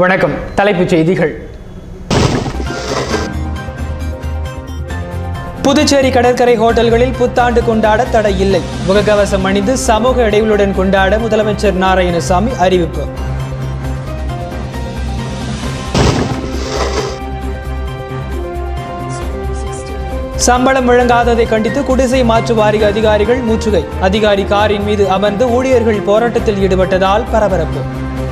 வணக்கம் தலைப்புச் செய்திகள் புதுச்சேரி கடற்கரை ஹோட்டல்களில் புத்தாண்டு கொண்டாட தடை இல்லை முகக்கவசம் அணிந்து சமூக இடைவெளியுடன் கொண்டாட முதலமைச்சர் நாராயணசாமி அறிவிப்பு சம்பளம் வழங்காததை கண்டித்து குடிசை மாற்று வாரிய அதிகாரிகள் முற்றுகை அதிகாரி காரின் மீது அமர்ந்து ஊழியர்கள் போராட்டத்தில் ஈடுபட்டதால் பரபரப்பு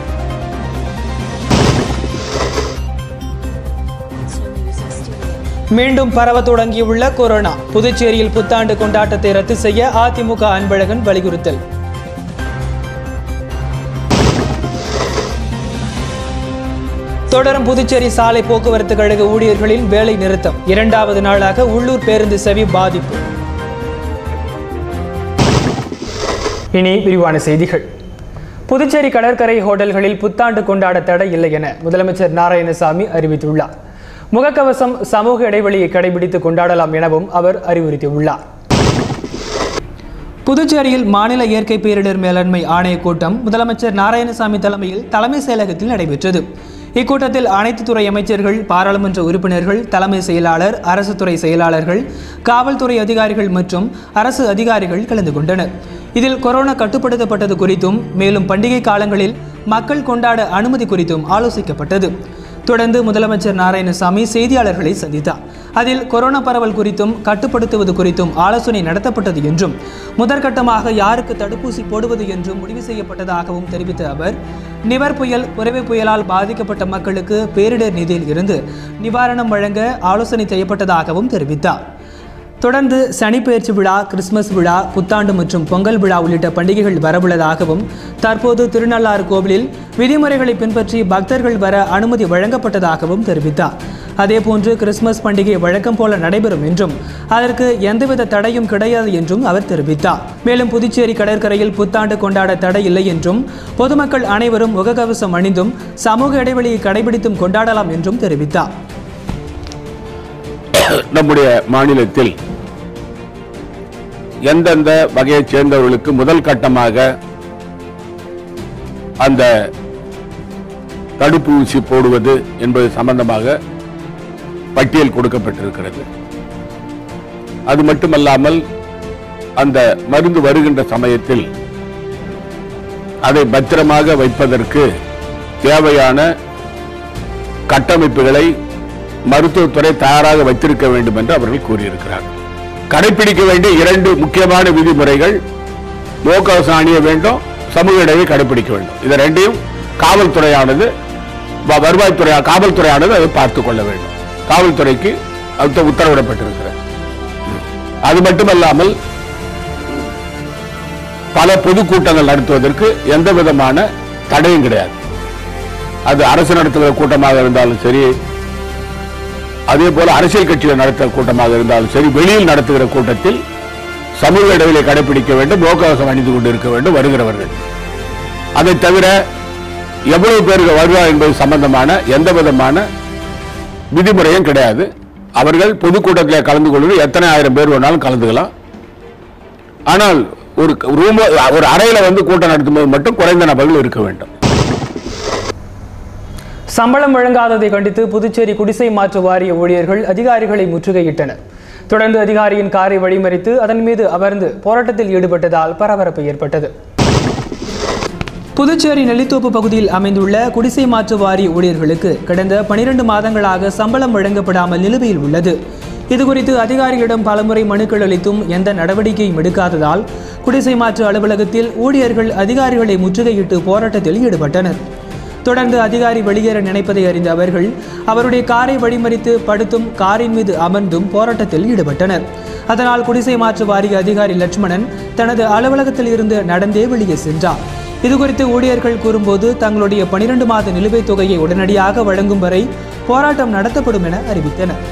மீண்டும் பரவ தொடங்கியுள்ள கொரோனா புதுச்சேரியில் புத்தாண்டு கொண்டாட்டத்தை ரத்து செய்ய அதிமுக அன்பழகன் வலியுறுத்தல் தொடரும் புதுச்சேரி சாலை போக்குவரத்து கழக ஊழியர்களின் வேலை நிறுத்தம் இரண்டாவது நாளாக உள்ளூர் பேருந்து செவி பாதிப்பு இனி விரிவான செய்திகள் புதுச்சேரி கடற்கரை ஹோட்டல்களில் புத்தாண்டு கொண்டாட தடை இல்லை என முதலமைச்சர் நாராயணசாமி அறிவித்துள்ளார் முகக்கவசம் சமூக இடைவெளியை கடைபிடித்து கொண்டாடலாம் எனவும் அவர் அறிவுறுத்தியுள்ளார் புதுச்சேரியில் மாநில இயற்கை பேரிடர் மேலாண்மை ஆணையக் கூட்டம் முதலமைச்சர் நாராயணசாமி தலைமையில் தலைமை செயலகத்தில் நடைபெற்றது இக்கூட்டத்தில் அனைத்து துறை அமைச்சர்கள் பாராளுமன்ற உறுப்பினர்கள் தலைமை செயலாளர் அரசு துறை செயலாளர்கள் காவல்துறை அதிகாரிகள் மற்றும் அரசு அதிகாரிகள் கலந்து கொண்டனர் இதில் கொரோனா கட்டுப்படுத்தப்பட்டது குறித்தும் மேலும் பண்டிகை காலங்களில் மக்கள் கொண்டாட அனுமதி குறித்தும் ஆலோசிக்கப்பட்டது தொடர்ந்து முதலமைச்சர் நாராயணசாமி செய்தியாளர்களை சந்தித்தார் அதில் கொரோனா பரவல் குறித்தும் கட்டுப்படுத்துவது குறித்தும் ஆலோசனை நடத்தப்பட்டது என்றும் முதற்கட்டமாக யாருக்கு தடுப்பூசி போடுவது என்றும் முடிவு செய்யப்பட்டதாகவும் தெரிவித்த அவர் நிவர் புயல் புரவை புயலால் பாதிக்கப்பட்ட மக்களுக்கு பேரிடர் நிதியில் இருந்து நிவாரணம் வழங்க ஆலோசனை செய்யப்பட்டதாகவும் தெரிவித்தார் தொடர்ந்து சனிப்பெயர்ச்சி விழா கிறிஸ்துமஸ் விழா புத்தாண்டு மற்றும் பொங்கல் விழா உள்ளிட்ட பண்டிகைகள் வரவுள்ளதாகவும் தற்போது திருநள்ளாறு கோவிலில் விதிமுறைகளை பின்பற்றி பக்தர்கள் வர அனுமதி வழங்கப்பட்டதாகவும் தெரிவித்தார் அதேபோன்று கிறிஸ்துமஸ் பண்டிகை வழக்கம் போல நடைபெறும் என்றும் அதற்கு எந்தவித தடையும் கிடையாது என்றும் அவர் தெரிவித்தார் மேலும் புதுச்சேரி கடற்கரையில் புத்தாண்டு கொண்டாட தடை இல்லை என்றும் பொதுமக்கள் அனைவரும் முகக்கவசம் அணிந்தும் சமூக இடைவெளியை கடைபிடித்தும் கொண்டாடலாம் என்றும் தெரிவித்தார் நம்முடைய மாநிலத்தில் எந்தெந்த வகையைச் சேர்ந்தவர்களுக்கு முதல் கட்டமாக அந்த தடுப்பூசி போடுவது என்பது சம்பந்தமாக பட்டியல் கொடுக்கப்பட்டிருக்கிறது அது மட்டுமல்லாமல் அந்த மருந்து வருகின்ற சமயத்தில் அதை பத்திரமாக வைப்பதற்கு தேவையான கட்டமைப்புகளை மருத்துவத்துறை தயாராக வைத்திருக்க வேண்டும் என்று அவர்கள் கூறியிருக்கிறார் கடைபிடிக்க வேண்டிய இரண்டு முக்கியமான விதிமுறைகள் முகக்கவசம் அணிய வேண்டும் சமூக இடையை கடைபிடிக்க வேண்டும் இதை ரெண்டையும் காவல்துறையானது வ- வருவாய்த்துறை காவல்துறையானது அதை பார்த்துக் கொள்ள வேண்டும் காவல்துறைக்கு அது உத்தரவிடப்பட்டிருக்கிறது அது மட்டுமல்லாமல் பல பொதுக்கூட்டங்கள் நடத்துவதற்கு எந்த விதமான தடையும் கிடையாது அது அரசு நடத்துகிற கூட்டமாக இருந்தாலும் சரி அதே போல அரசியல் கட்சிகள் நடத்துகிற கூட்டமாக இருந்தாலும் சரி வெளியில் நடத்துகிற கூட்டத்தில் சமூக இடைவெளியை கடைபிடிக்க வேண்டும் முகக்கவசம் அணிந்து கொண்டு இருக்க வேண்டும் வருகிறவர்கள் அதை தவிர எவ்வளவு பேருக்கு வருவார் என்பது சம்பந்தமான எந்த விதமான விதிமுறையும் கிடையாது அவர்கள் பொதுக்கூட்டத்தில் கலந்து கொள்வது எத்தனை ஆயிரம் பேர் வேணாலும் கலந்துக்கலாம் ஆனால் ஒரு ரூம் ஒரு அறையில வந்து கூட்டம் நடத்தும்போது மட்டும் குறைந்த நபர்கள் இருக்க வேண்டும் சம்பளம் வழங்காததை கண்டித்து புதுச்சேரி குடிசை மாற்று வாரிய ஊழியர்கள் அதிகாரிகளை முற்றுகையிட்டனர் தொடர்ந்து அதிகாரியின் காரை வழிமறித்து அதன் மீது அமர்ந்து போராட்டத்தில் ஈடுபட்டதால் பரபரப்பு ஏற்பட்டது புதுச்சேரி நெல்லித்தோப்பு பகுதியில் அமைந்துள்ள குடிசை மாற்று வாரிய ஊழியர்களுக்கு கடந்த பனிரெண்டு மாதங்களாக சம்பளம் வழங்கப்படாமல் நிலுவையில் உள்ளது இதுகுறித்து அதிகாரிகளிடம் பலமுறை மனுக்கள் அளித்தும் எந்த நடவடிக்கையும் எடுக்காததால் குடிசை மாற்று அலுவலகத்தில் ஊழியர்கள் அதிகாரிகளை முற்றுகையிட்டு போராட்டத்தில் ஈடுபட்டனர் தொடர்ந்து அதிகாரி வெளியேற நினைப்பதை அறிந்த அவர்கள் அவருடைய காரை வழிமறித்து படுத்தும் காரின் மீது அமர்ந்தும் போராட்டத்தில் ஈடுபட்டனர் அதனால் குடிசை மாற்று வாரிய அதிகாரி லட்சுமணன் தனது அலுவலகத்தில் இருந்து நடந்தே வெளியே சென்றார் இதுகுறித்து ஊழியர்கள் கூறும்போது தங்களுடைய பனிரெண்டு மாத நிலுவைத் தொகையை உடனடியாக வழங்கும் வரை போராட்டம் நடத்தப்படும் என அறிவித்தனர்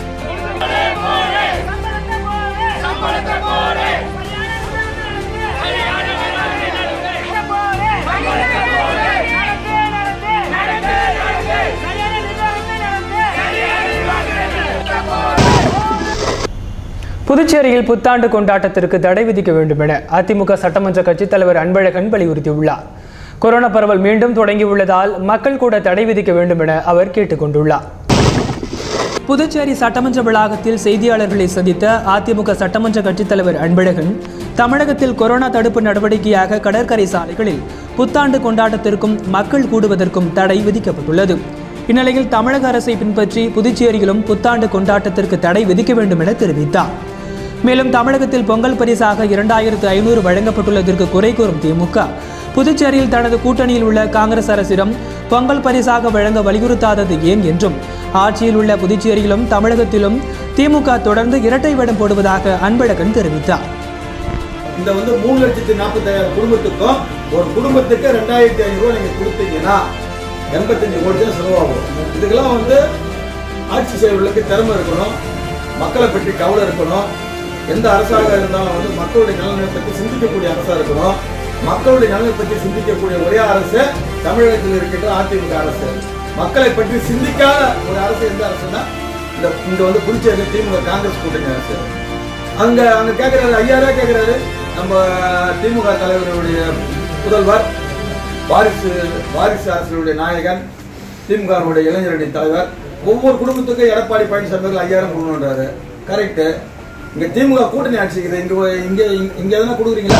புதுச்சேரியில் புத்தாண்டு கொண்டாட்டத்திற்கு தடை விதிக்க வேண்டும் என அதிமுக சட்டமன்ற கட்சித் தலைவர் அன்பழகன் வலியுறுத்தியுள்ளார் கொரோனா பரவல் மீண்டும் தொடங்கியுள்ளதால் மக்கள் கூட தடை விதிக்க வேண்டும் என அவர் கேட்டுக்கொண்டுள்ளார் புதுச்சேரி சட்டமன்ற வளாகத்தில் செய்தியாளர்களை சந்தித்த அதிமுக சட்டமன்ற கட்சித் தலைவர் அன்பழகன் தமிழகத்தில் கொரோனா தடுப்பு நடவடிக்கையாக கடற்கரை சாலைகளில் புத்தாண்டு கொண்டாட்டத்திற்கும் மக்கள் கூடுவதற்கும் தடை விதிக்கப்பட்டுள்ளது இந்நிலையில் தமிழக அரசை பின்பற்றி புதுச்சேரியிலும் புத்தாண்டு கொண்டாட்டத்திற்கு தடை விதிக்க வேண்டும் என தெரிவித்தார் மேலும் தமிழகத்தில் பொங்கல் பரிசாக இரண்டாயிரத்து ஐநூறு வழங்கப்பட்டுள்ளதற்கு குறை கூறும் திமுக புதுச்சேரியில் தனது கூட்டணியில் உள்ள காங்கிரஸ் அரசிடம் பொங்கல் பரிசாக வழங்க வலியுறுத்தாதது ஏன் என்றும் ஆட்சியில் உள்ள புதுச்சேரியிலும் தமிழகத்திலும் திமுக தொடர்ந்து இரட்டை வேடம் போடுவதாக அன்பழகன் தெரிவித்தார் இந்த வந்து மூணு லட்சத்தி நாற்பத்தாயிரம் குடும்பத்துக்கும் ஒரு குடும்பத்துக்கு ரெண்டாயிரத்தி ஐநூறு ரூபாய் நீங்க கொடுத்தீங்கன்னா எண்பத்தஞ்சு கோடி தான் செலவாகும் இதுக்கெல்லாம் வந்து ஆட்சி செய்வர்களுக்கு திறமை இருக்கணும் மக்களை பற்றி கவலை இருக்கணும் எந்த அரசாக இருந்தாலும் வந்து மக்களுடைய நலனை பற்றி சிந்திக்கக்கூடிய அரசா இருக்கணும் மக்களுடைய நலனை பற்றி சிந்திக்கக்கூடிய ஒரே அரசு தமிழகத்தில் இருக்கின்ற அதிமுக அரசு மக்களை பற்றி சிந்திக்காத ஒரு அரசு எந்த அரசுன்னா இந்த இங்க வந்து புதுச்சேரி திமுக காங்கிரஸ் கூட்டணி அரசு அங்க அங்க கேக்குறாரு ஐயாயிரம் ரூபாய் கேக்குறாரு நம்ம திமுக தலைவருடைய புதல்வர் வாரிசு வாரிசு அரசுடைய நாயகன் திமுகவுடைய இளைஞரணி தலைவர் ஒவ்வொரு குடும்பத்துக்கும் எடப்பாடி பழனிசாமி அவர்கள் ஐயாயிரம் கொடுக்கணுன்றாரு கரெக்ட் இங்க திமுக கூட்டணி ஆட்சிக்குது இங்க இங்க இங்க எதனா கொடுக்குறீங்களா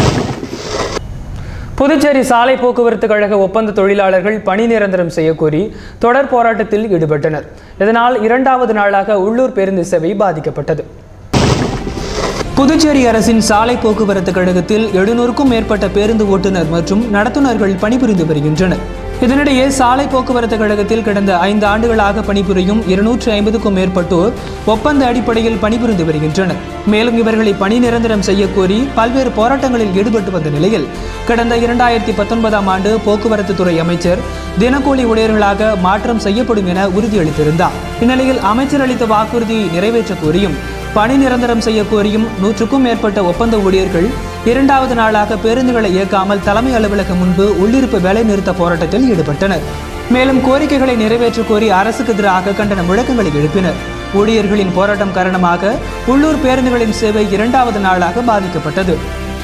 புதுச்சேரி சாலை போக்குவரத்து கழக ஒப்பந்த தொழிலாளர்கள் பணி நிரந்தரம் செய்யக்கோரி தொடர் போராட்டத்தில் ஈடுபட்டனர் இதனால் இரண்டாவது நாளாக உள்ளூர் பேருந்து சேவை பாதிக்கப்பட்டது புதுச்சேரி அரசின் சாலை போக்குவரத்து கழகத்தில் எழுநூறுக்கும் மேற்பட்ட பேருந்து ஓட்டுநர் மற்றும் நடத்துனர்கள் பணிபுரிந்து வருகின்றனர் இதனிடையே சாலை போக்குவரத்து கழகத்தில் கடந்த ஐந்து ஆண்டுகளாக பணிபுரியும் இருநூற்றி ஐம்பதுக்கும் மேற்பட்டோர் ஒப்பந்த அடிப்படையில் பணிபுரிந்து வருகின்றனர் மேலும் இவர்களை பணி நிரந்தரம் செய்யக்கோரி பல்வேறு போராட்டங்களில் ஈடுபட்டு வந்த நிலையில் கடந்த இரண்டாயிரத்தி பத்தொன்பதாம் ஆண்டு போக்குவரத்து துறை அமைச்சர் தினக்கூலி ஊழியர்களாக மாற்றம் செய்யப்படும் என உறுதியளித்திருந்தார் இந்நிலையில் அமைச்சர் அளித்த வாக்குறுதியை நிறைவேற்ற கோரியும் பணி நிரந்தரம் செய்ய கோரியும் நூற்றுக்கும் மேற்பட்ட ஒப்பந்த ஊழியர்கள் இரண்டாவது நாளாக பேருந்துகளை இயக்காமல் தலைமை அலுவலகம் முன்பு உள்ளிருப்பு வேலை நிறுத்த போராட்டத்தில் ஈடுபட்டனர் மேலும் கோரிக்கைகளை நிறைவேற்ற கோரி அரசுக்கு எதிராக கண்டன முழக்கங்களை எழுப்பினர் ஊழியர்களின் போராட்டம் காரணமாக உள்ளூர் பேருந்துகளின் சேவை இரண்டாவது நாளாக பாதிக்கப்பட்டது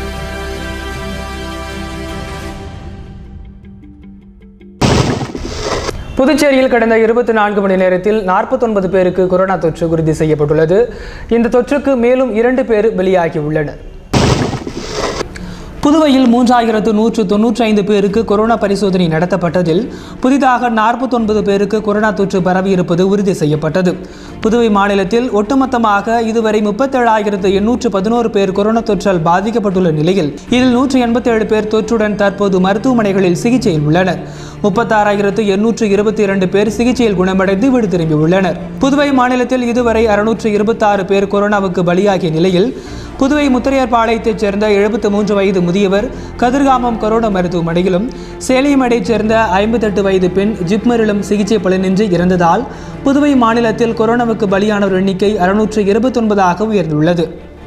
புதுச்சேரியில் கடந்த இருபத்தி நான்கு மணி நேரத்தில் நாற்பத்தொன்பது பேருக்கு கொரோனா தொற்று உறுதி செய்யப்பட்டுள்ளது இந்த தொற்றுக்கு மேலும் இரண்டு பேர் வெளியாகி உள்ளனர் புதுவையில் மூன்றாயிரத்து நூற்று தொன்னூற்றி ஐந்து பேருக்கு கொரோனா பரிசோதனை நடத்தப்பட்டதில் புதிதாக நாற்பத்தொன்பது பேருக்கு கொரோனா தொற்று பரவியிருப்பது உறுதி செய்யப்பட்டது புதுவை மாநிலத்தில் ஒட்டுமொத்தமாக இதுவரை முப்பத்தேழாயிரத்து எண்ணூற்று பதினோரு பேர் கொரோனா தொற்றால் பாதிக்கப்பட்டுள்ள நிலையில் இதில் நூற்று எண்பத்தேழு பேர் தொற்றுடன் தற்போது மருத்துவமனைகளில் சிகிச்சையில் உள்ளனர் முப்பத்தாறாயிரத்து எண்ணூற்று இருபத்தி இரண்டு பேர் சிகிச்சையில் குணமடைந்து வீடு திரும்பியுள்ளனர் புதுவை மாநிலத்தில் இதுவரை அறுநூற்று இருபத்தாறு பேர் கொரோனாவுக்கு பலியாகிய நிலையில் புதுவை முத்திரையர்பாளையத்தைச் சேர்ந்த எழுபத்து மூன்று வயது முதியவர் கதிர்காமம் கொரோனா மருத்துவமனையிலும் சேலியமடையைச் சேர்ந்த ஐம்பத்தெட்டு வயது பெண் ஜிப்மரிலும் சிகிச்சை பலனின்றி இறந்ததால் புதுவை மாநிலத்தில் கொரோனாவுக்கு பலியானோர் எண்ணிக்கை அறுநூற்று இருபத்தொன்பதாக உயர்ந்துள்ளது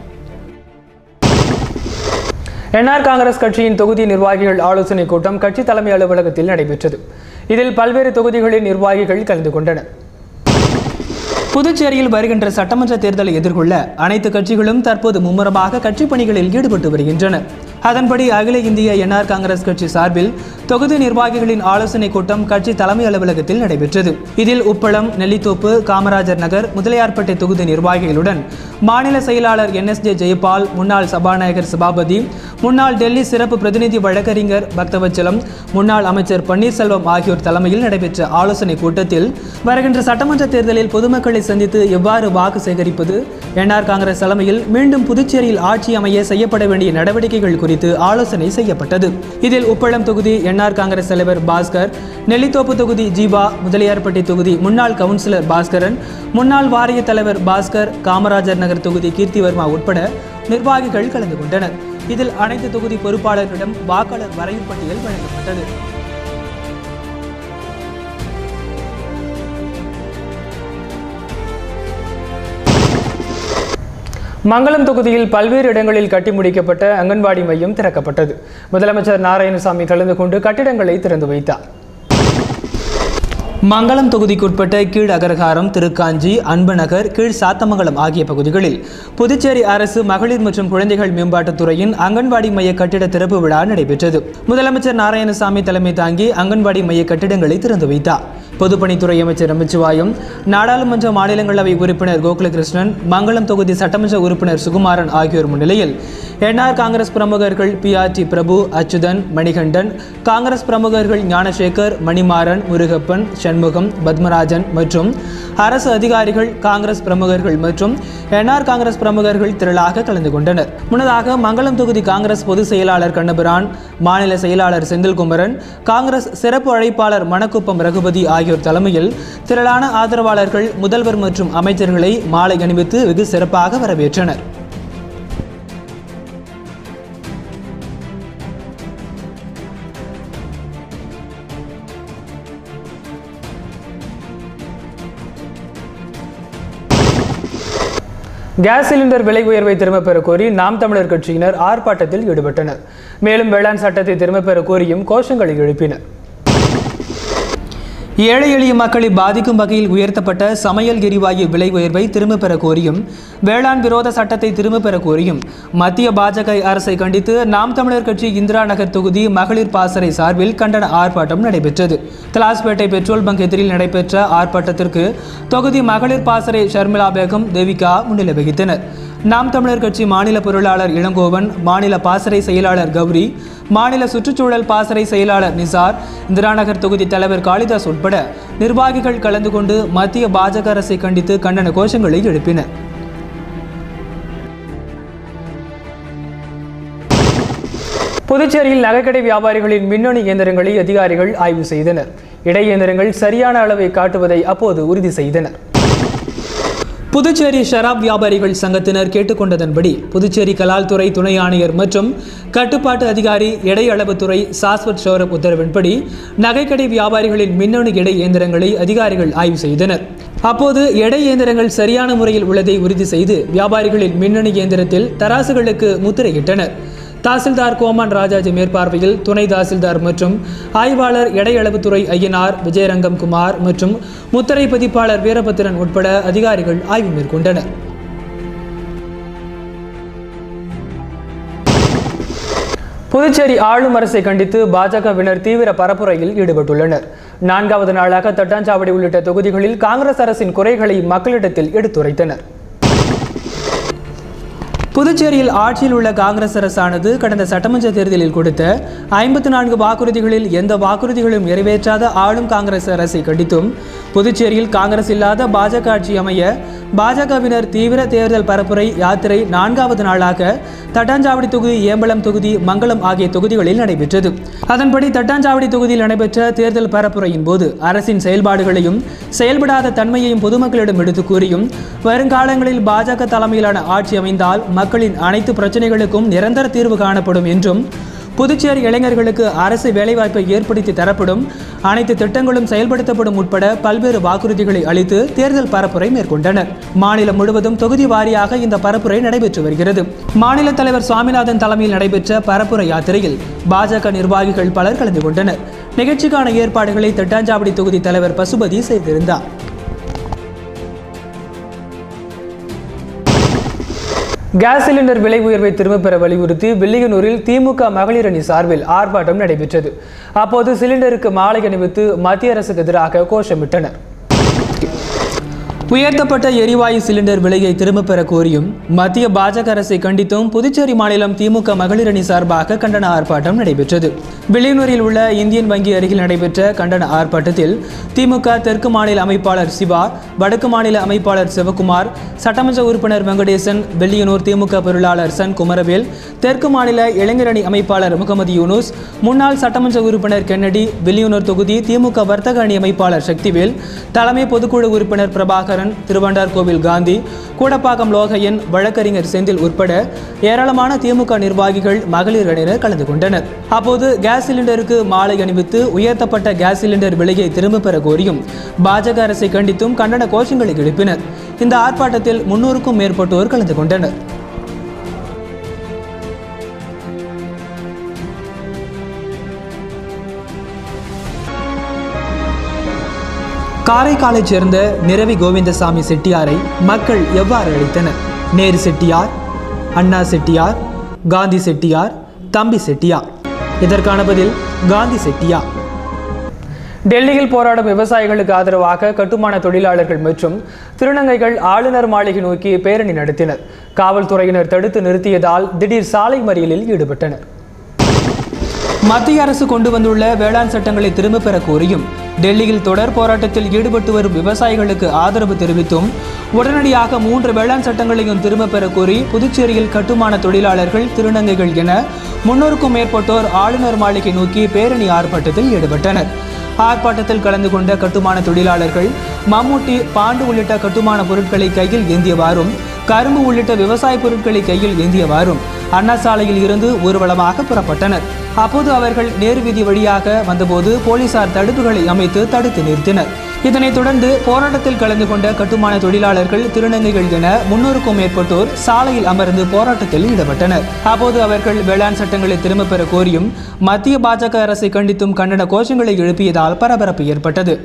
என்ஆர் காங்கிரஸ் கட்சியின் தொகுதி நிர்வாகிகள் ஆலோசனைக் கூட்டம் கட்சி தலைமை அலுவலகத்தில் நடைபெற்றது இதில் பல்வேறு தொகுதிகளின் நிர்வாகிகள் கலந்து கொண்டனர் புதுச்சேரியில் வருகின்ற சட்டமன்ற தேர்தலை எதிர்கொள்ள அனைத்து கட்சிகளும் தற்போது மும்முரமாக கட்சிப் பணிகளில் ஈடுபட்டு வருகின்றன அதன்படி அகில இந்திய என்ஆர் காங்கிரஸ் கட்சி சார்பில் தொகுதி நிர்வாகிகளின் ஆலோசனைக் கூட்டம் கட்சி தலைமை அலுவலகத்தில் நடைபெற்றது இதில் உப்பளம் நெல்லித்தோப்பு காமராஜர் நகர் முதலியார்பேட்டை தொகுதி நிர்வாகிகளுடன் மாநில செயலாளர் என் எஸ் ஜே ஜெயபால் முன்னாள் சபாநாயகர் சபாபதி முன்னாள் டெல்லி சிறப்பு பிரதிநிதி வழக்கறிஞர் பக்தவச்சலம் முன்னாள் அமைச்சர் பன்னீர்செல்வம் ஆகியோர் தலைமையில் நடைபெற்ற ஆலோசனைக் கூட்டத்தில் வருகின்ற சட்டமன்ற தேர்தலில் பொதுமக்களை சந்தித்து எவ்வாறு வாக்கு சேகரிப்பது என்ஆர் காங்கிரஸ் தலைமையில் மீண்டும் புதுச்சேரியில் ஆட்சி அமைய செய்யப்பட வேண்டிய நடவடிக்கைகள் குறித்து ஆலோசனை செய்யப்பட்டது இதில் உப்பளம் தொகுதி என்ஆர் காங்கிரஸ் தலைவர் பாஸ்கர் நெல்லித்தோப்பு தொகுதி ஜீவா முதலியார்பட்டி தொகுதி முன்னாள் கவுன்சிலர் பாஸ்கரன் முன்னாள் வாரிய தலைவர் பாஸ்கர் காமராஜர் நகர் தொகுதி கீர்த்திவர்மா உட்பட நிர்வாகிகள் கலந்து கொண்டனர் இதில் அனைத்து தொகுதி பொறுப்பாளர்களிடம் வாக்காளர் வரைவு பட்டியல் வழங்கப்பட்டது மங்களம் தொகுதியில் பல்வேறு இடங்களில் கட்டி முடிக்கப்பட்ட அங்கன்வாடி மையம் திறக்கப்பட்டது முதலமைச்சர் நாராயணசாமி கலந்து கொண்டு கட்டிடங்களை திறந்து வைத்தார் மங்களம் தொகுதிக்குட்பட்ட கீழ் அகரகாரம் திருக்காஞ்சி அன்பநகர் கீழ் சாத்தமங்கலம் ஆகிய பகுதிகளில் புதுச்சேரி அரசு மகளிர் மற்றும் குழந்தைகள் மேம்பாட்டுத் துறையின் அங்கன்வாடி மைய கட்டிட திறப்பு விழா நடைபெற்றது முதலமைச்சர் நாராயணசாமி தலைமை தாங்கி அங்கன்வாடி மைய கட்டிடங்களை திறந்து வைத்தார் பொதுப்பணித்துறை அமைச்சர் நமச்சிவாயம் நாடாளுமன்ற மாநிலங்களவை உறுப்பினர் கோகுலகிருஷ்ணன் மங்களம் தொகுதி சட்டமன்ற உறுப்பினர் சுகுமாரன் ஆகியோர் முன்னிலையில் என்ஆர் காங்கிரஸ் பிரமுகர்கள் P R T Prabhu Achuthan Manikandan Congress பிரமுகர்கள் ஞானசேகர் மணிமாறன் முருகப்பன் சண்முகம் பத்மராஜன் மற்றும் அரசு அதிகாரிகள் காங்கிரஸ் பிரமுகர்கள் மற்றும் என்ஆர் காங்கிரஸ் பிரமுகர்கள் திரளாக கலந்து கொண்டனர் முன்னதாக மங்களம் தொகுதி காங்கிரஸ் பொதுச் செயலாளர் கண்ணபிரான் மாநில செயலாளர் செந்தில்குமரன் காங்கிரஸ் சிறப்பு அழைப்பாளர் மணக்குப்பம் ரகுபதி ஆகியோர் தலைமையில் திரளான ஆதரவாளர்கள் முதல்வர் மற்றும் அமைச்சர்களை மாலை அணிவித்து வெகு சிறப்பாக வரவேற்றனர் கேஸ் சிலிண்டர் விலை உயர்வை திரும்பப் பெற கோரி நாம் தமிழர் கட்சியினர் ஆர்ப்பாட்டத்தில் ஈடுபட்டனர் மேலும் வேளாண் சட்டத்தை திரும்பப் பெற கோரியும் கோஷங்களை எழுப்பினர் ஏழை எளிய மக்களை பாதிக்கும் வகையில் உயர்த்தப்பட்ட சமையல் எரிவாயு விலை உயர்வை திரும்பப் பெற கோரியும் வேளாண் விரோத சட்டத்தை திரும்பப் பெற கோரியும் மத்திய பாஜக அரசை கண்டித்து நாம் தமிழர் கட்சி இந்திரா நகர் தொகுதி மகளிர் பாசறை சார்பில் கண்டன ஆர்ப்பாட்டம் நடைபெற்றது தலாஸ்பேட்டை பெட்ரோல் பங்க் எதிரில் நடைபெற்ற ஆர்ப்பாட்டத்திற்கு தொகுதி மகளிர் பாசறை ஷர்மிளா பேகம் தேவிகா முன்னிலை வகித்தனர் நாம் தமிழர் கட்சி மாநில பொருளாளர் இளங்கோவன் மாநில பாசறை செயலாளர் கௌரி மாநில சுற்றுச்சூழல் பாசறை செயலாளர் நிசார் இந்திராநகர் தொகுதி தலைவர் காளிதாஸ் உட்பட நிர்வாகிகள் கலந்து கொண்டு மத்திய பாஜக அரசை கண்டித்து கண்டன கோஷங்களை எழுப்பினர் புதுச்சேரியில் நகைக்கடை வியாபாரிகளின் மின்னணு இயந்திரங்களை அதிகாரிகள் ஆய்வு செய்தனர் இடை இயந்திரங்கள் சரியான அளவை காட்டுவதை அப்போது உறுதி செய்தனர் புதுச்சேரி ஷராப் வியாபாரிகள் சங்கத்தினர் கேட்டுக்கொண்டதன்படி புதுச்சேரி கலால்துறை துணை ஆணையர் மற்றும் கட்டுப்பாட்டு அதிகாரி எடை அளவுத்துறை சாஸ்வத் ஷோரப் உத்தரவின்படி நகைக்கடை வியாபாரிகளின் மின்னணு எடை இயந்திரங்களை அதிகாரிகள் ஆய்வு செய்தனர் அப்போது எடை இயந்திரங்கள் சரியான முறையில் உள்ளதை உறுதி செய்து வியாபாரிகளின் மின்னணு இயந்திரத்தில் தராசுகளுக்கு முத்திரையிட்டனர் தாசில்தார் கோமான் ராஜாஜி மேற்பார்வையில் துணை தாசில்தார் மற்றும் ஆய்வாளர் எடையளவுத்துறை ஐயனார் விஜயரங்கம் குமார் மற்றும் முத்திரை பதிப்பாளர் வீரபத்திரன் உட்பட அதிகாரிகள் ஆய்வு மேற்கொண்டனர் புதுச்சேரி ஆளும் அரசை கண்டித்து பாஜகவினர் தீவிர பரப்புரையில் ஈடுபட்டுள்ளனர் நான்காவது நாளாக தட்டாஞ்சாவடி உள்ளிட்ட தொகுதிகளில் காங்கிரஸ் அரசின் குறைகளை மக்களிடத்தில் எடுத்துரைத்தனர் புதுச்சேரியில் ஆட்சியில் உள்ள காங்கிரஸ் அரசானது கடந்த சட்டமன்ற தேர்தலில் கொடுத்த ஐம்பத்தி நான்கு வாக்குறுதிகளில் எந்த வாக்குறுதிகளும் நிறைவேற்றாத ஆளும் காங்கிரஸ் அரசை கண்டித்தும் புதுச்சேரியில் காங்கிரஸ் இல்லாத பாஜக ஆட்சி அமைய பாஜகவினர் தீவிர தேர்தல் பரப்புரை யாத்திரை நான்காவது நாளாக தட்டாஞ்சாவடி தொகுதி ஏம்பலம் தொகுதி மங்களம் ஆகிய தொகுதிகளில் நடைபெற்றது அதன்படி தட்டாஞ்சாவடி தொகுதியில் நடைபெற்ற தேர்தல் பரப்புரையின் போது அரசின் செயல்பாடுகளையும் செயல்படாத தன்மையையும் பொதுமக்களிடம் எடுத்து கூறியும் வருங்காலங்களில் பாஜக தலைமையிலான ஆட்சி அமைந்தால் மக்களின் அனைத்து பிரச்சனைகளுக்கும் நிரந்தர தீர்வு காணப்படும் என்றும் புதுச்சேரி இளைஞர்களுக்கு அரசு வேலைவாய்ப்பை ஏற்படுத்தி தரப்படும் அனைத்து திட்டங்களும் செயல்படுத்தப்படும் உட்பட பல்வேறு வாக்குறுதிகளை அளித்து தேர்தல் பரப்புரை மேற்கொண்டனர் மாநிலம் முழுவதும் தொகுதி வாரியாக இந்த பரப்புரை நடைபெற்று வருகிறது மாநில தலைவர் சுவாமிநாதன் தலைமையில் நடைபெற்ற பரப்புரை யாத்திரையில் பாஜக நிர்வாகிகள் பலர் கலந்து கொண்டனர் நிகழ்ச்சிக்கான ஏற்பாடுகளை தட்டாஞ்சாவடி தொகுதி தலைவர் பசுபதி செய்திருந்தார் கேஸ் சிலிண்டர் விலை உயர்வை திரும்பப் பெற வலியுறுத்தி வில்லியனூரில் திமுக மகளிர் அணி சார்பில் ஆர்ப்பாட்டம் நடைபெற்றது அப்போது சிலிண்டருக்கு மாலை அணிவித்து மத்திய அரசுக்கு எதிராக கோஷமிட்டனர் உயர்த்தப்பட்ட எரிவாயு சிலிண்டர் விலையை திரும்பப் பெற கோரியும் மத்திய பாஜக அரசை கண்டித்தும் புதுச்சேரி மாநிலம் திமுக மகளிர் அணி சார்பாக கண்டன ஆர்ப்பாட்டம் நடைபெற்றது வில்லியனூரில் உள்ள இந்தியன் வங்கி அருகில் நடைபெற்ற கண்டன ஆர்ப்பாட்டத்தில் திமுக தெற்கு மாநில அமைப்பாளர் சிவா வடக்கு மாநில அமைப்பாளர் சிவகுமார் சட்டமன்ற உறுப்பினர் வெங்கடேசன் வில்லியனூர் திமுக பொருளாளர் சன் குமரவேல் தெற்கு மாநில இளைஞரணி அமைப்பாளர் முகமது யூனூஸ் முன்னாள் சட்டமன்ற உறுப்பினர் கென்னடி வில்லியனூர் தொகுதி திமுக வர்த்தக அணி அமைப்பாளர் சக்திவேல் தலைமை பொதுக்குழு உறுப்பினர் பிரபாகரன் திருவண்டார் கோவில் காந்தி கூடப்பாக்கம் லோகையன் வழக்கறிஞர் செந்தில் உட்பட ஏராளமான திமுக நிர்வாகிகள் மகளிர் அணியினர் கலந்து கொண்டனர் அப்போது கேஸ் சிலிண்டருக்கு மாலை அணிவித்து உயர்த்தப்பட்ட கேஸ் சிலிண்டர் விலையை திரும்பப் பெற கோரியும் பாஜக அரசை கண்டித்தும் கண்டன கோஷங்களை எழுப்பினர் இந்த ஆர்ப்பாட்டத்தில் முன்னூறுக்கும் மேற்பட்டோர் கலந்து கொண்டனர் காரைக்காலைச் சேர்ந்த நிரவி கோவிந்தசாமி செட்டியாரை மக்கள் எவ்வாறு அழைத்தனர் நேரு செட்டியார் அண்ணா செட்டியார் காந்தி செட்டியார் தம்பி செட்டியார் இதற்கான பதில் காந்தி செட்டியார் டெல்லியில் போராடும் விவசாயிகளுக்கு ஆதரவாக கட்டுமான தொழிலாளர்கள் மற்றும் திருநங்கைகள் ஆளுநர் மாளிகை நோக்கி பேரணி நடத்தினர் காவல்துறையினர் தடுத்து நிறுத்தியதால் திடீர் சாலை மறியலில் ஈடுபட்டனர் மத்திய அரசு கொண்டு வந்துள்ள வேளாண் சட்டங்களை திரும்பப் பெற கோரியும் டெல்லியில் தொடர் போராட்டத்தில் ஈடுபட்டு வரும் விவசாயிகளுக்கு ஆதரவு தெரிவித்தும் உடனடியாக மூன்று வேளாண் சட்டங்களையும் திரும்பப் பெற கோரி புதுச்சேரியில் கட்டுமான தொழிலாளர்கள் திருநங்கைகள் என முன்னூறுக்கும் மேற்பட்டோர் ஆளுநர் மாளிகை நோக்கி பேரணி ஆர்ப்பாட்டத்தில் ஈடுபட்டனர் ஆர்ப்பாட்டத்தில் கலந்து கொண்ட கட்டுமான தொழிலாளர்கள் மம்முட்டி பாண்டு உள்ளிட்ட கட்டுமான பொருட்களை கையில் ஏந்தியவாறும் கரும்பு உள்ளிட்ட விவசாய பொருட்களை கையில் ஏந்தியவாறும் அண்ணா சாலையில் இருந்து ஊர்வலமாக புறப்பட்டனர் அப்போது அவர்கள் நேரு வீதி வழியாக வந்தபோது போலீசார் தடுப்புகளை அமைத்து தடுத்து நிறுத்தினர் இதனைத் தொடர்ந்து போராட்டத்தில் கலந்து கொண்ட கட்டுமான தொழிலாளர்கள் திருநங்கைகள் என முன்னூறுக்கும் மேற்பட்டோர் சாலையில் அமர்ந்து போராட்டத்தில் ஈடுபட்டனர் அப்போது அவர்கள் வேளாண் சட்டங்களை திரும்பப் பெற கோரியும் மத்திய பாஜக அரசை கண்டித்தும் கண்டன கோஷங்களை எழுப்பியதால் பரபரப்பு ஏற்பட்டது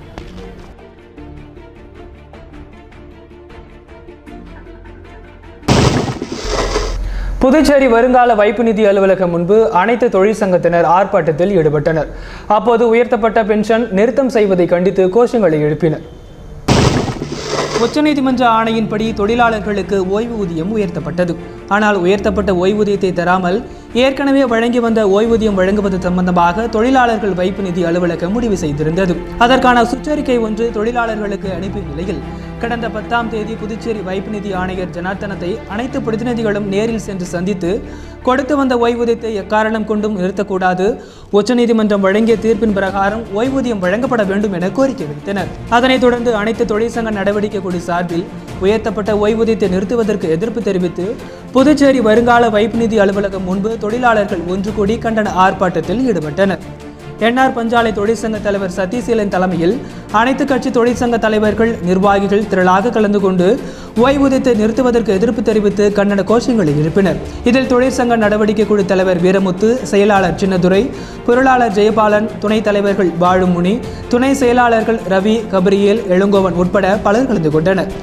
புதுச்சேரி வருங்கால வைப்பு நிதி அலுவலகம் முன்பு அனைத்து தொழிற்சங்கத்தினர் ஆர்ப்பாட்டத்தில் ஈடுபட்டனர் அப்போது உயர்த்தப்பட்ட பென்ஷன் நிறுத்தம் செய்வதை கண்டித்து கோஷங்களை எழுப்பினர் உச்சநீதிமன்ற ஆணையின்படி தொழிலாளர்களுக்கு ஓய்வூதியம் உயர்த்தப்பட்டது ஆனால் உயர்த்தப்பட்ட ஓய்வூதியத்தை தராமல் ஏற்கனவே வழங்கி வந்த ஓய்வூதியம் வழங்குவது சம்பந்தமாக தொழிலாளர்கள் வைப்பு நிதி அலுவலகம் முடிவு செய்திருந்தது அதற்கான சுற்றறிக்கை ஒன்று தொழிலாளர்களுக்கு அனுப்பிய நிலையில் கடந்த பத்தாம் தேதி புதுச்சேரி வைப்பு நிதி ஆணையர் ஜனார்த்தனத்தை அனைத்து பிரதிநிதிகளும் நேரில் சென்று சந்தித்து கொடுத்து வந்த ஓய்வூதியத்தை எக்காரணம் கொண்டும் நிறுத்தக்கூடாது உச்சநீதிமன்றம் வழங்கிய தீர்ப்பின் பிரகாரம் ஓய்வூதியம் வழங்கப்பட வேண்டும் என கோரிக்கை வைத்தனர் அதனைத் தொடர்ந்து அனைத்து தொழிற்சங்க நடவடிக்கை குழு சார்பில் உயர்த்தப்பட்ட ஓய்வூதியத்தை நிறுத்துவதற்கு எதிர்ப்பு தெரிவித்து புதுச்சேரி வருங்கால வைப்பு நிதி அலுவலகம் முன்பு தொழிலாளர்கள் ஒன்று கூடி கண்டன ஆர்ப்பாட்டத்தில் ஈடுபட்டனர் என்ஆர் பஞ்சாலை தொழிற்சங்க தலைவர் சதீசீலன் தலைமையில் அனைத்து கட்சி தொழிற்சங்க தலைவர்கள் நிர்வாகிகள் திரளாக கலந்து கொண்டு ஓய்வூதியத்தை நிறுத்துவதற்கு எதிர்ப்பு தெரிவித்து கண்டன கோஷங்களை எழுப்பினர் இதில் தொழிற்சங்க நடவடிக்கை குழு தலைவர் வீரமுத்து செயலாளர் சின்னதுரை பொருளாளர் ஜெயபாலன் துணைத் தலைவர்கள் வாழுமுனி துணை செயலாளர்கள் ரவி கபரியேல் எழுங்கோவன் உட்பட பலர் கலந்து கொண்டனர்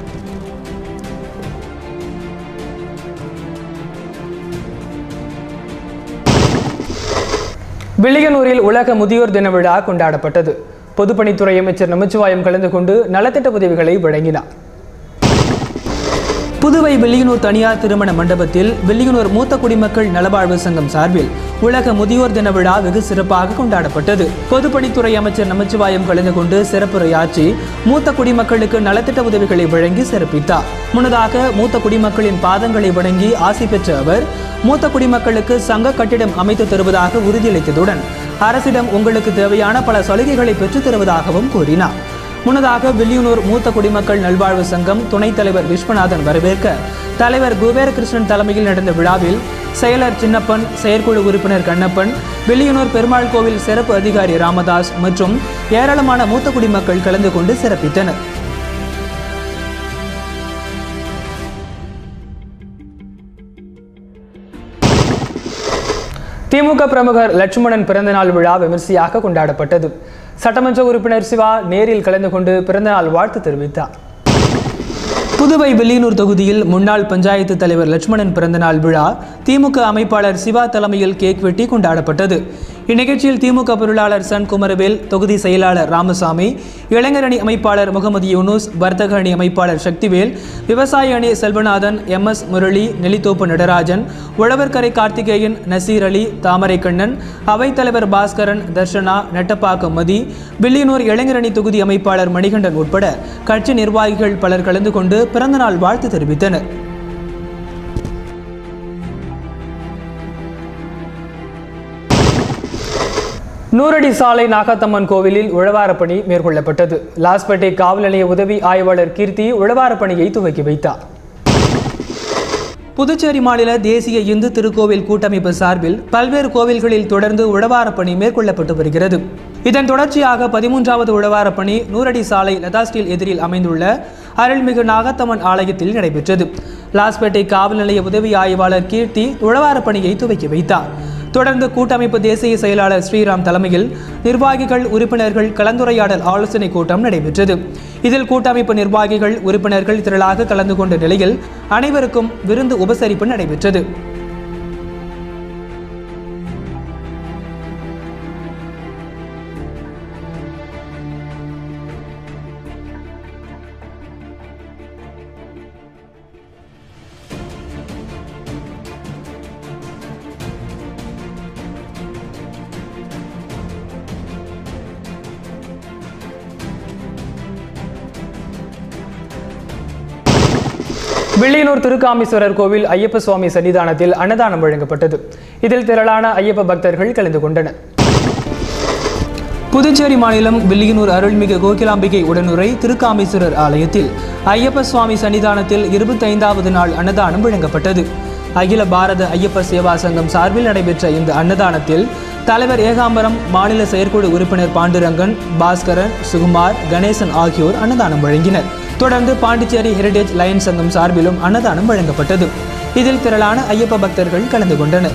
வில்லியனூரில் உலக முதியோர் தின விழா கொண்டாடப்பட்டது பொதுப்பணித்துறை அமைச்சர் நமச்சிவாயம் கலந்து கொண்டு நலத்திட்ட உதவிகளை வழங்கினார் புதுவை வில்லியனூர் தனியார் திருமண மண்டபத்தில் வில்லியனூர் மூத்த குடிமக்கள் நலவாழ்வு சங்கம் சார்பில் உலக முதியோர் தின விழா வெகு சிறப்பாக கொண்டாடப்பட்டது பொதுப்பணித்துறை அமைச்சர் நமச்சிவாயம் கலந்து கொண்டு சிறப்புரையாற்றி மூத்த குடிமக்களுக்கு நலத்திட்ட உதவிகளை வழங்கி சிறப்பித்தார் முன்னதாக மூத்த குடிமக்களின் பாதங்களை வணங்கி ஆசி பெற்ற அவர் மூத்த குடிமக்களுக்கு சங்க கட்டிடம் அமைத்து தருவதாக உறுதியளித்ததுடன் அரசிடம் உங்களுக்கு தேவையான பல சலுகைகளை பெற்றுத் தருவதாகவும் கூறினார் முன்னதாக வில்லியனூர் மூத்த குடிமக்கள் நல்வாழ்வு சங்கம் துணைத் தலைவர் விஸ்வநாதன் வரவேற்க தலைவர் குபேரகிருஷ்ணன் தலைமையில் நடந்த விழாவில் செயலர் சின்னப்பன் செயற்குழு உறுப்பினர் கண்ணப்பன் வில்லியனூர் பெருமாள் கோவில் சிறப்பு அதிகாரி ராமதாஸ் மற்றும் ஏராளமான மூத்த குடிமக்கள் கலந்து கொண்டு சிறப்பித்தனர் திமுக பிரமுகர் லட்சுமணன் பிறந்தநாள் விழா விமர்சையாக கொண்டாடப்பட்டது சட்டமன்ற உறுப்பினர் சிவா நேரில் கலந்து கொண்டு பிறந்தநாள் வாழ்த்து தெரிவித்தார் புதுவை வில்லியனூர் தொகுதியில் முன்னாள் பஞ்சாயத்து தலைவர் லட்சுமணன் பிறந்தநாள் விழா திமுக அமைப்பாளர் சிவா தலைமையில் கேக் வெட்டி கொண்டாடப்பட்டது இந்நிகழ்ச்சியில் திமுக பொருளாளர் சன் குமரவேல் தொகுதி செயலாளர் ராமசாமி இளைஞர் அணி அமைப்பாளர் முகமது யூனூஸ் வர்த்தக அணி அமைப்பாளர் சக்திவேல் விவசாய அணி செல்வநாதன் எம் எஸ் முரளி நெல்லித்தோப்பு நடராஜன் உழவர்கரை கார்த்திகேயன் நசீர் அலி தாமரைக்கண்ணன் அவைத்தலைவர் பாஸ்கரன் தர்ஷனா நெட்டப்பாக்கம் மதி வில்லியனூர் இளைஞர் அணி தொகுதி அமைப்பாளர் மணிகண்டன் உட்பட கட்சி நிர்வாகிகள் பலர் கலந்து கொண்டு பிறந்தநாள் வாழ்த்து தெரிவித்தனர் நூறடி சாலை நாகத்தம்மன் கோவிலில் உழவாரப் பணி மேற்கொள்ளப்பட்டது லாஸ்பேட்டை காவல் நிலைய உதவி ஆய்வாளர் கீர்த்தி உழவாரப் பணியை துவக்கி வைத்தார் புதுச்சேரி மாநில தேசிய இந்து திருக்கோவில் கூட்டமைப்பு சார்பில் பல்வேறு கோவில்களில் தொடர்ந்து உழவாரப் பணி மேற்கொள்ளப்பட்டு வருகிறது இதன் தொடர்ச்சியாக பதிமூன்றாவது உழவாரப் பணி நூறடி சாலை லதா ஸ்டீல் எதிரில் அமைந்துள்ள அருள்மிகு நாகத்தம்மன் ஆலயத்தில் நடைபெற்றது லாஸ்பேட்டை காவல் நிலைய உதவி ஆய்வாளர் கீர்த்தி உழவாரப் பணியை துவக்கி வைத்தார் தொடர்ந்து கூட்டமைப்பு தேசிய செயலாளர் ஸ்ரீராம் தலைமையில் நிர்வாகிகள் உறுப்பினர்கள் கலந்துரையாடல் ஆலோசனை கூட்டம் நடைபெற்றது இதில் கூட்டமைப்பு நிர்வாகிகள் உறுப்பினர்கள் திரளாக கலந்து கொண்ட நிலையில் அனைவருக்கும் விருந்து உபசரிப்பு நடைபெற்றது வில்லியனூர் திருக்காமீஸ்வரர் கோவில் ஐயப்ப சுவாமி சன்னிதானத்தில் அன்னதானம் வழங்கப்பட்டது இதில் திரளான ஐயப்ப பக்தர்கள் கலந்து கொண்டனர் புதுச்சேரி மாநிலம் வில்லியனூர் அருள்மிகு கோகிலாம்பிகை உடனுரை திருக்காமீஸ்வரர் ஆலயத்தில் ஐயப்ப சுவாமி சன்னிதானத்தில் இருபத்தைந்தாவது நாள் அன்னதானம் வழங்கப்பட்டது அகில பாரத ஐயப்ப சேவா சங்கம் சார்பில் நடைபெற்ற இந்த அன்னதானத்தில் தலைவர் ஏகாம்பரம் மாநில செயற்குழு உறுப்பினர் பாண்டுரங்கன் பாஸ்கரன் சுகுமார் கணேசன் ஆகியோர் அன்னதானம் வழங்கினர் தொடர்ந்து பாண்டிச்சேரி ஹெரிடேஜ் லயன்ஸ் சங்கம் சார்பிலும் அன்னதானம் வழங்கப்பட்டது இதில் திரளான ஐயப்ப பக்தர்கள் கலந்து கொண்டனர்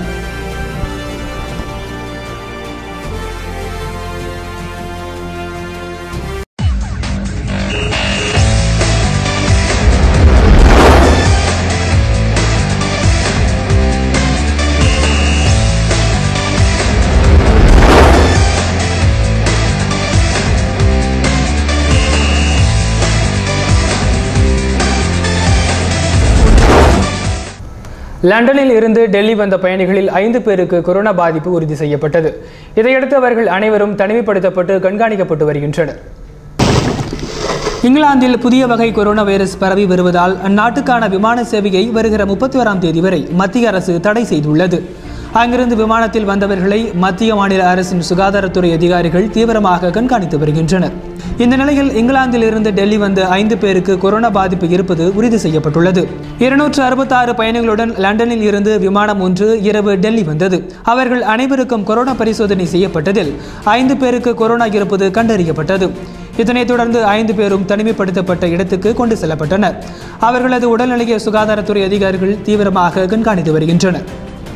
லண்டனில் இருந்து டெல்லி வந்த பயணிகளில் ஐந்து பேருக்கு கொரோனா பாதிப்பு உறுதி செய்யப்பட்டது இதையடுத்து அவர்கள் அனைவரும் தனிமைப்படுத்தப்பட்டு கண்காணிக்கப்பட்டு வருகின்றனர் இங்கிலாந்தில் புதிய வகை கொரோனா வைரஸ் பரவி வருவதால் அந்நாட்டுக்கான விமான சேவையை வருகிற முப்பத்தி ஓராம் தேதி வரை மத்திய அரசு தடை செய்துள்ளது அங்கிருந்து விமானத்தில் வந்தவர்களை மத்திய மாநில அரசின் சுகாதாரத்துறை அதிகாரிகள் தீவிரமாக கண்காணித்து வருகின்றனர் இந்த நிலையில் இங்கிலாந்தில் இருந்து டெல்லி வந்த ஐந்து பேருக்கு கொரோனா பாதிப்பு இருப்பது உறுதி செய்யப்பட்டுள்ளது இருநூற்று அறுபத்தாறு பயணிகளுடன் லண்டனில் இருந்து விமானம் ஒன்று இரவு டெல்லி வந்தது அவர்கள் அனைவருக்கும் கொரோனா பரிசோதனை செய்யப்பட்டதில் ஐந்து பேருக்கு கொரோனா இருப்பது கண்டறியப்பட்டது இதனைத் தொடர்ந்து ஐந்து பேரும் தனிமைப்படுத்தப்பட்ட இடத்துக்கு கொண்டு செல்லப்பட்டனர் அவர்களது உடல்நிலையை சுகாதாரத்துறை அதிகாரிகள் தீவிரமாக கண்காணித்து வருகின்றனர்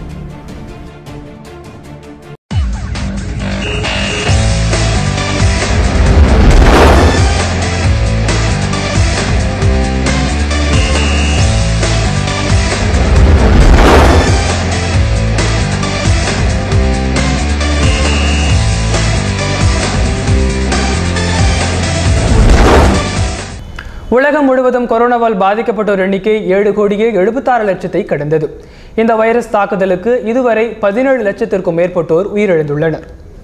உலகம் முழுவதும் கொரோனாவால் பாதிக்கப்பட்டோர் எண்ணிக்கை ஏழு கோடியே எழுபத்தாறு லட்சத்தை கடந்தது இந்த வைரஸ் தாக்குதலுக்கு இதுவரை பதினேழு லட்சத்திற்கும் மேற்பட்டோர் உயிரிழந்துள்ளனர்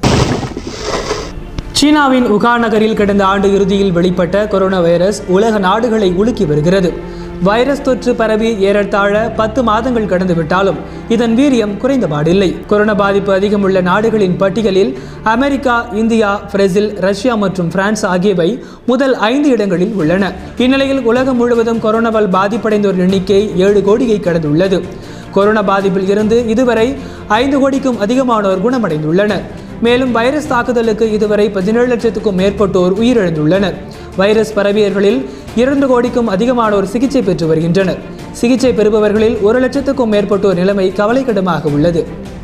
சீனாவின் உகான் நகரில் கடந்த ஆண்டு இறுதியில் வெளிப்பட்ட கொரோனா வைரஸ் உலக நாடுகளை உலுக்கி வருகிறது வைரஸ் தொற்று பரவி ஏறத்தாழ பத்து மாதங்கள் கடந்து விட்டாலும் இதன் வீரியம் குறைந்தபாடில்லை கொரோனா பாதிப்பு அதிகம் உள்ள நாடுகளின் பட்டியலில் அமெரிக்கா இந்தியா பிரேசில் ரஷ்யா மற்றும் பிரான்ஸ் ஆகியவை முதல் ஐந்து இடங்களில் உள்ளன இந்நிலையில் உலகம் முழுவதும் கொரோனாவால் பாதிப்படைந்தோர் எண்ணிக்கை ஏழு கோடியை கடந்துள்ளது கொரோனா பாதிப்பில் இருந்து இதுவரை ஐந்து கோடிக்கும் அதிகமானோர் குணமடைந்துள்ளனர் மேலும் வைரஸ் தாக்குதலுக்கு இதுவரை பதினேழு லட்சத்துக்கும் மேற்பட்டோர் உயிரிழந்துள்ளனர் வைரஸ் பரவியவர்களில் இரண்டு கோடிக்கும் அதிகமானோர் சிகிச்சை பெற்று வருகின்றனர் சிகிச்சை பெறுபவர்களில் ஒரு லட்சத்துக்கும் மேற்பட்டோர் நிலைமை கவலைக்கிடமாக உள்ளது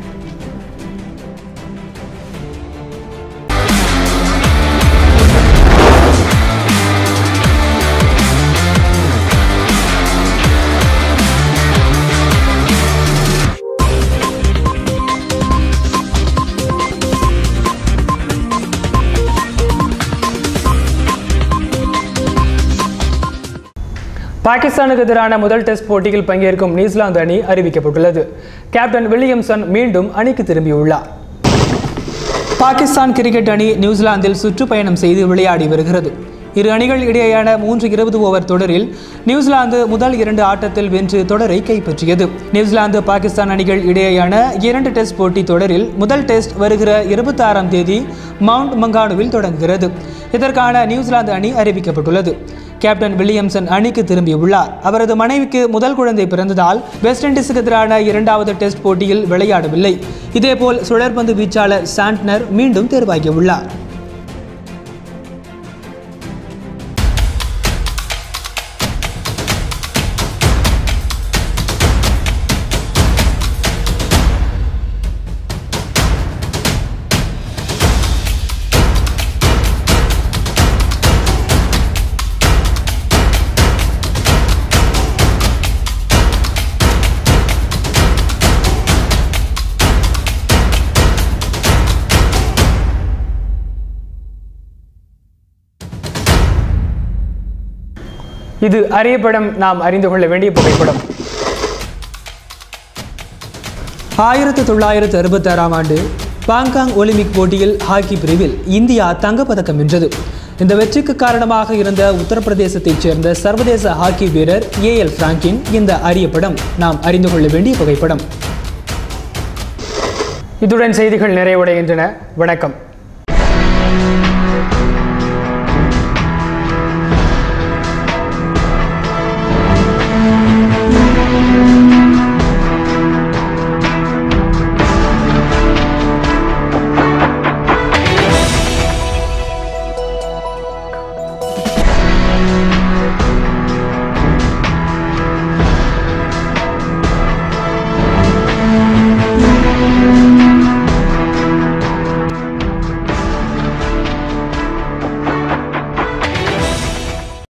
பாகிஸ்தானுக்கு எதிரான முதல் டெஸ்ட் போட்டியில் பங்கேற்கும் நியூசிலாந்து அணி அறிவிக்கப்பட்டுள்ளது கேப்டன் வில்லியம்சன் மீண்டும் அணிக்கு திரும்பியுள்ளார் பாகிஸ்தான் கிரிக்கெட் அணி நியூசிலாந்தில் சுற்றுப்பயணம் செய்து விளையாடி வருகிறது இரு அணிகள் இடையேயான மூன்று இருபது ஓவர் தொடரில் நியூசிலாந்து முதல் இரண்டு ஆட்டத்தில் வென்று தொடரை கைப்பற்றியது நியூசிலாந்து பாகிஸ்தான் அணிகள் இடையேயான இரண்டு டெஸ்ட் போட்டி தொடரில் முதல் டெஸ்ட் வருகிற இருபத்தி ஆறாம் தேதி மவுண்ட் மங்கானுவில் தொடங்குகிறது இதற்கான நியூசிலாந்து அணி அறிவிக்கப்பட்டுள்ளது கேப்டன் வில்லியம்சன் அணிக்கு திரும்பியுள்ளார் அவரது மனைவிக்கு முதல் குழந்தை பிறந்ததால் வெஸ்ட் இண்டீஸுக்கு எதிரான இரண்டாவது டெஸ்ட் போட்டியில் விளையாடவில்லை இதேபோல் சுழற்பந்து வீச்சாளர் சாண்ட்னர் மீண்டும் தேர்வாகியுள்ளார் இது அறியப்படம் நாம் அறிந்து கொள்ள வேண்டிய புகைப்படம் ஆயிரத்தி தொள்ளாயிரத்து அறுபத்தாறாம் ஆண்டு பாங்காங் ஒலிம்பிக் போட்டியில் ஹாக்கி பிரிவில் இந்தியா தங்கப்பதக்கம் வென்றது இந்த வெற்றிக்கு காரணமாக இருந்த உத்தரப்பிரதேசத்தைச் சேர்ந்த சர்வதேச ஹாக்கி வீரர் ஏ எல் பிராங்கின் இந்த அரிய படம் நாம் அறிந்து கொள்ள வேண்டிய புகைப்படம் இத்துடன் செய்திகள் நிறைவடைகின்றன வணக்கம்